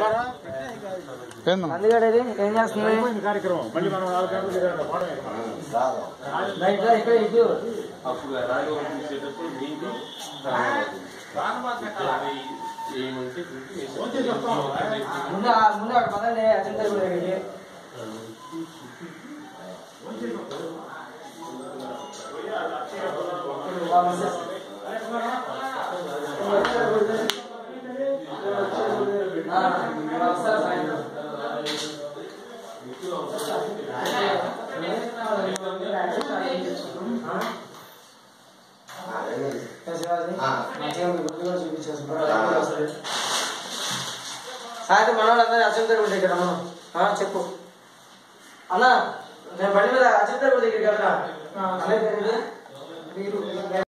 ఏందమ్మా అందుకడేది ఏం చేస్తుంది కార్యక్రమం మళ్ళీ మనం నాలుగు గంటలకు పాడమే రైట్ రా, ఇక్కడ ఇటు అప్పుడు రాఘవం తీసేటప్పుడు మీకు ఏమంటే ముందు ఆ- ముందు అక్కడ పదండి అజంతా కూడా దగ్గరికి ఆ, వస్తారు సాయంత్రం. సాయంత్రం మన వాళ్ళందరూ అచంత గుడి దగ్గర మనం ఆ, చెప్పు అన్న నేను బండి మీద అచంత గుడి దగ్గరికి వెళ్తా అనే పేరు ఇది? మీరు